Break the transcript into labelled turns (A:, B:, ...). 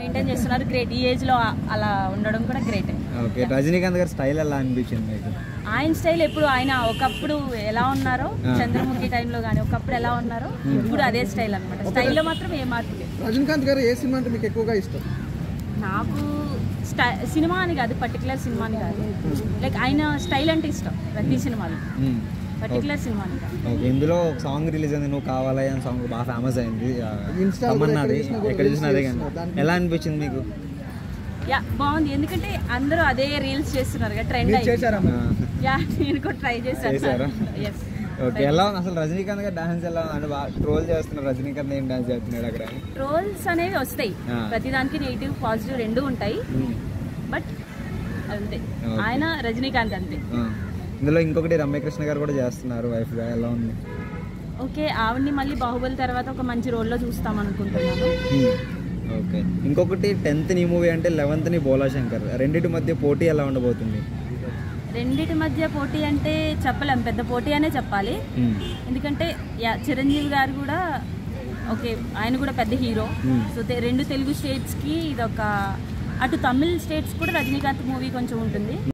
A: Maintain చేస్తున్నారు great ఈ age లో ఆ- అలా ఉండడం కూడా గ్రేట్
B: ఓకే రజనీకాంత్ గారి స్టైల్ ఎలా అనిపించింది మీకు
A: ఆయన స్టైల్ ఎప్పుడు ఆయన ఒకప్పుడు ఎలా ఉన్నారో
B: ఆ.
A: చంద్రముఖి టైంలో కానీ ఒకప్పుడు ఎలా ఉన్నారో ఇప్పుడు అదే స్టైల్ అనమాట స్టైల్లో మాత్రం ఏ మార్పు లేదు
C: రజనీకాంత్ గారు ఏ సినిమా అంటే మీకు ఎక్కువగా ఇష్టం
A: నాకు స్టై సినిమా అని కాదు పర్టికులర్ సినిమా అని కాదు లైక్ ఆయన స్టైల్ అంటే ఇష్టం ప్రతి సినిమాలో
B: మ్మ్.
A: పర్టికులర్ సినిమా అని కాదు
B: ఓకే ఇందులో ఒక సాంగ్ రిలీజ్ అయింది నువ్వు కావాలా అని సాంగ్ బాగా ఫేమస్ అయింది ఆ,
C: Insta కూడా
B: తమన్నాది
C: ఎక్కడ చూసినా కూడా
B: ఎక్కడ చూసినా అదే
C: reels
B: కానీ
C: దానికి-
B: ఎలా అనిపించింది మీకు
A: యా బాగుంది ఎందుకంటే అందరూ అదే రీల్స్ చేస్తున్నారు కదా ట్రెండ్
C: మీరు చేశారా
B: ఆ,
A: యా నేను కూడా ట్రై చేశాను
B: చేశారా?
A: ఎస్
B: ఓకే ఎలా ఉంది అసలు రజనీకాంత్ గారు డాన్స్ ఎలా అంటే బాగా ట్రోల్ చేస్తున్నారు రజనీకాంత్ ఏం డాన్స్ చేస్తున్నాడు అక్కడ అని.
A: ట్రోల్స్ అనేవి వస్తాయి
B: ఆ.
A: ప్రతిదానికి నెగిటివ్ పాజిటివ్ రెండు ఉంటాయి
B: మ్మ్.
A: బట్ అంతే
B: Okay.
A: ఆయన రజనీకాంత్ అంతే
B: ఆ. ఇందులో ఇంకొకటి రమ్యకృష్ణ గారు కూడా చేస్తున్నారు వైఫ్గా ఎలా ఉంది
A: ఓకే ఆవిడ్ని మళ్ళీ బాహుబలి తర్వాత ఒక మంచి రోల్లో చూస్తాం అనుకుంటున్నాను
B: మ్మ్. ఓకే ఇంకొకటి టెన్త్ నీ మూవీ అంటే లెవెన్త్ ని బోలా శంకర్ రెండింటి మధ్య పోటీ ఎలా ఉండబోతుంది
A: రెండిటి మధ్య పోటీ అంటే చెప్పలేం పెద్ద పోటీ అనే చెప్పాలి
B: మ్మ్.
A: ఎందుకంటే యా చిరంజీవి గారు కూడా ఓకే ఆయన కూడా పెద్ద హీరో
B: Hmm.
A: సో తె- రెండు తెలుగు స్టేట్స్కి ఇది ఒక అటు తమిళ్ స్టేట్స్ కూడా రజనీకాంత్ మూవీ కొంచెం ఉంటుంది